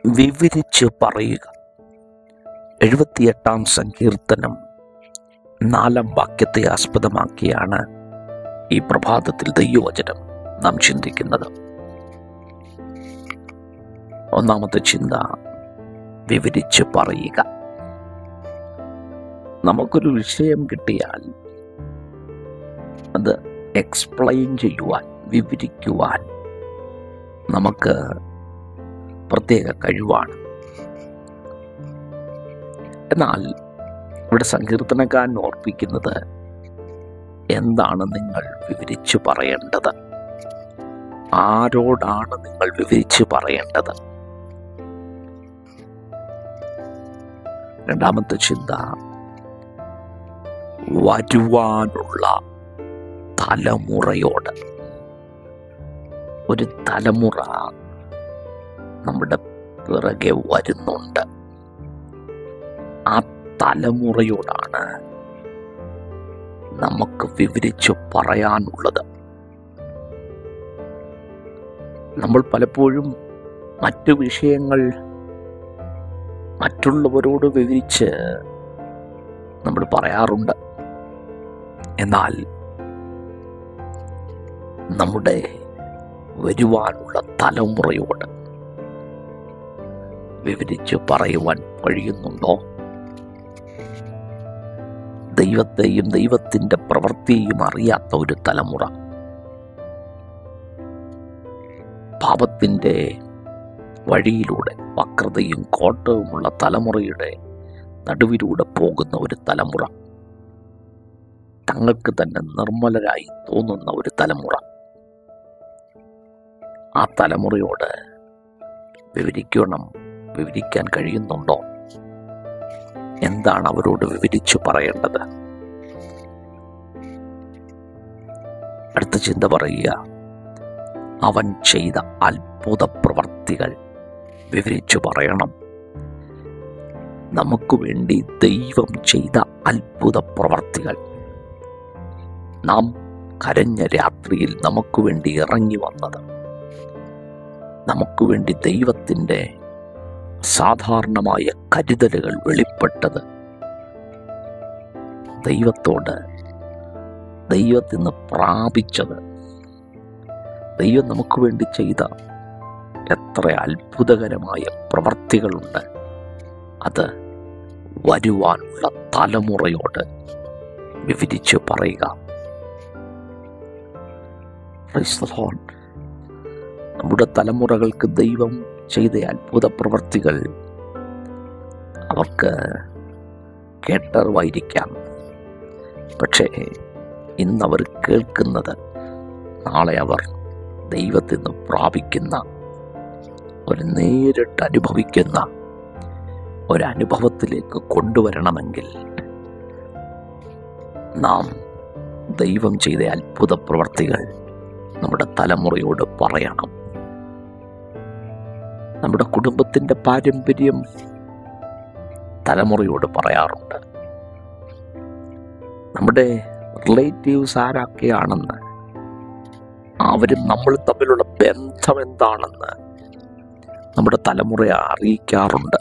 വിവരിച്ച് പറയുക എഴുപത്തിയെട്ടാം സങ്കീർത്തനം നാലാം വാക്യത്തെ ആസ്പദമാക്കിയാണ് ഈ പ്രഭാതത്തിൽ ദൈവവചനം നാം ചിന്തിക്കുന്നത് ഒന്നാമത്തെ ചിന്ത വിവരിച്ച് പറയുക നമുക്കൊരു വിഷയം കിട്ടിയാൽ അത് എക്സ്പ്ലെയിൻ ചെയ്യുവാൻ വിവരിക്കുവാൻ നമുക്ക് പ്രത്യേക കഴിവാണ് എന്നാൽ ഇവിടെ സങ്കീർത്തനക്കാരൻ ഓർപ്പിക്കുന്നത് എന്താണ് നിങ്ങൾ വിവരിച്ചു പറയേണ്ടത് ആരോടാണ് നിങ്ങൾ വിവരിച്ചു പറയേണ്ടത് രണ്ടാമത്തെ ചിന്ത വരുവാനുള്ള തലമുറയോട് ഒരു തലമുറ നമ്മുടെ പിറകെ വരുന്നുണ്ട് ആ തലമുറയോടാണ് നമുക്ക് വിവരിച്ചു പറയാനുള്ളത് നമ്മൾ പലപ്പോഴും മറ്റു വിഷയങ്ങൾ മറ്റുള്ളവരോട് വിവരിച്ച് നമ്മൾ പറയാറുണ്ട് എന്നാൽ നമ്മുടെ വരുവാനുള്ള തലമുറയോട് വിവരിച്ച് പറയുവാൻ കഴിയുന്നുണ്ടോ ദൈവത്തെയും ദൈവത്തിൻ്റെ പ്രവൃത്തിയും അറിയാത്ത ഒരു തലമുറ പാപത്തിൻ്റെ വഴിയിലൂടെ വക്രതയും കോട്ടവുമുള്ള തലമുറയുടെ നടുവിലൂടെ പോകുന്ന ഒരു തലമുറ തങ്ങൾക്ക് തന്നെ നിർമ്മലരായി തോന്നുന്ന ഒരു തലമുറ ആ തലമുറയോട് വിവരിക്കണം വിവരിക്കാൻ കഴിയുന്നുണ്ടോ എന്താണ് അവരോട് വിവരിച്ചു പറയേണ്ടത് അടുത്ത ചിന്ത പറയുക അവൻ ചെയ്ത അത്ഭുത പ്രവർത്തികൾ വിവരിച്ചു പറയണം നമുക്ക് വേണ്ടി ദൈവം ചെയ്ത അത്ഭുത പ്രവർത്തികൾ നാം കരഞ്ഞ രാത്രിയിൽ നമുക്ക് വേണ്ടി ഇറങ്ങി വന്നത് നമുക്ക് വേണ്ടി ദൈവത്തിൻ്റെ സാധാരണമായ കരുതലുകൾ വെളിപ്പെട്ടത് ദൈവത്തോട് ദൈവത്തിൽ നിന്ന് പ്രാപിച്ചത് ദൈവം നമുക്ക് വേണ്ടി ചെയ്ത എത്ര അത്ഭുതകരമായ പ്രവർത്തികളുണ്ട് അത് വരുവാനുള്ള തലമുറയോട് വിവരിച്ചു പറയുക Praise the Lord. നമ്മുടെ തലമുറകൾക്ക് ദൈവം ചെയ്ത അത്ഭുത പ്രവർത്തികൾ അവർക്ക് കേട്ടറിവായിരിക്കാം പക്ഷേ ഇന്നവർ കേൾക്കുന്നത് നാളെ അവർ ദൈവത്തിൽ നിന്ന് പ്രാപിക്കുന്ന ഒരു നേരിട്ട് അനുഭവിക്കുന്ന ഒരനുഭവത്തിലേക്ക് കൊണ്ടുവരണമെങ്കിൽ നാം ദൈവം ചെയ്ത അത്ഭുത പ്രവർത്തികൾ നമ്മുടെ തലമുറയോട് പറയണം നമ്മുടെ കുടുംബത്തിൻ്റെ പാരമ്പര്യം തലമുറയോട് പറയാറുണ്ട് നമ്മുടെ റിലേറ്റീവ്സ് ആരൊക്കെയാണെന്ന് അവരും നമ്മളും തമ്മിലുള്ള ബന്ധം എന്താണെന്ന് നമ്മുടെ തലമുറയെ അറിയിക്കാറുണ്ട്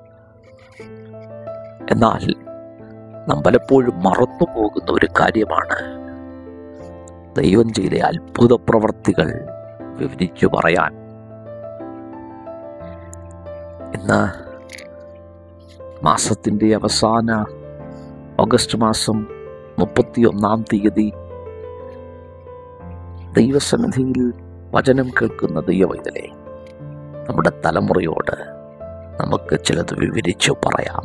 എന്നാൽ നാം പലപ്പോഴും മറന്നു പോകുന്ന ഒരു കാര്യമാണ് ദൈവം ചെയ്ത അത്ഭുത പ്രവർത്തികൾ വിവരിച്ചു പറയാൻ ഇന്ന് മാസത്തിൻ്റെ അവസാന ഓഗസ്റ്റ് മാസം മുപ്പത്തിയൊന്നാം തീയതി ദൈവസന്നിധിയിൽ വചനം കേൾക്കുന്ന ദൈവവൈതലെ നമ്മുടെ തലമുറയോട് നമുക്ക് ചിലത് വിവരിച്ചു പറയാം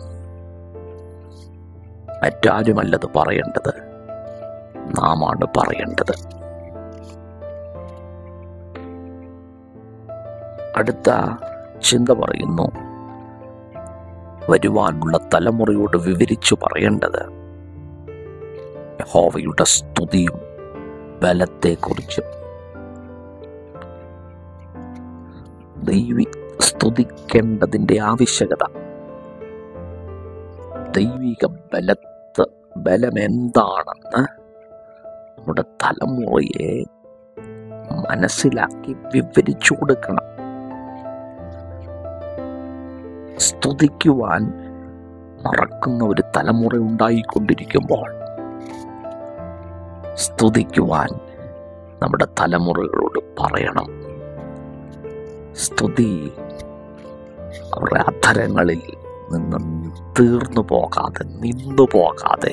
മറ്റാരുമല്ലത് പറയേണ്ടത് നാമാണ് പറയേണ്ടത് അടുത്ത ചിന്ത പറയുന്നു വരുവാനുള്ള തലമുറയോട് വിവരിച്ചു പറയേണ്ടത് യഹോവയുടെ സ്തുതിയും ബലത്തെക്കുറിച്ച് ദൈവി സ്തുതിക്കേണ്ടതിൻ്റെ ആവശ്യകത ദൈവിക ബലത്ത് ബലമെന്താണെന്ന് നമ്മുടെ തലമുറയെ മനസ്സിലാക്കി വിവരിച്ചു കൊടുക്കണം സ്തുതിക്കുവാൻ മറക്കുന്ന ഒരു തലമുറ ഉണ്ടായിക്കൊണ്ടിരിക്കുമ്പോൾ സ്തുതിക്കുവാൻ നമ്മുടെ തലമുറകളോട് പറയണം സ്തുതി അവരുടെ അധരങ്ങളിൽ നിന്ന് തീർന്നു പോകാതെ നിന്നു പോകാതെ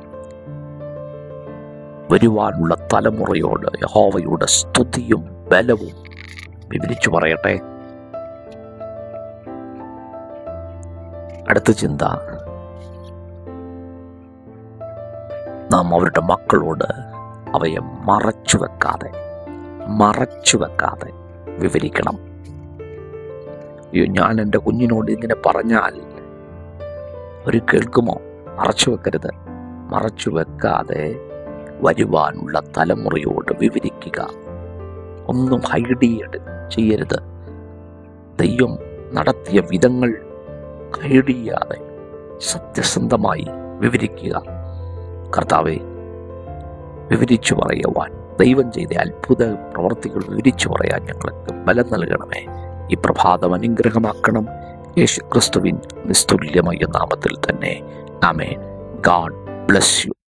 വരുവാനുള്ള തലമുറയോട് യഹോവയുടെ സ്തുതിയും ബലവും വിവരിച്ചു പറയട്ടെ അടുത്ത ചിന്ത നാം അവരുടെ മക്കളോട് അവയെ മറച്ചു വെക്കാതെ മറച്ചു വെക്കാതെ വിവരിക്കണം അയ്യോ ഞാൻ എൻ്റെ കുഞ്ഞിനോട് ഇങ്ങനെ പറഞ്ഞാൽ ഒരു കേൾക്കുമോ മറച്ചു വെക്കരുത് മറച്ചു വെക്കാതെ വരുവാനുള്ള തലമുറയോട് വിവരിക്കുക ഒന്നും ഹൈഡ് ചെയ്യരുത് ചെയ്യരുത് ദൈവം നടത്തിയ വിധങ്ങൾ ഹൈഡ് ചെയ്യാതെ സത്യസന്ധമായി വിവരിക്കുക കർത്താവെ വിവരിച്ചു പറയുവാൻ ദൈവം ചെയ്ത അത്ഭുത പ്രവർത്തികൾ വിവരിച്ചു പറയാൻ ഞങ്ങൾക്ക് ബലം നൽകണമേ ഈ പ്രഭാതം അനുഗ്രഹമാക്കണം യേശു ക്രിസ്തുവിൻ നിസ്തുല്യമായ നാമത്തിൽ തന്നെ ആമേ ഗാഡ് ബ്ലസ് യു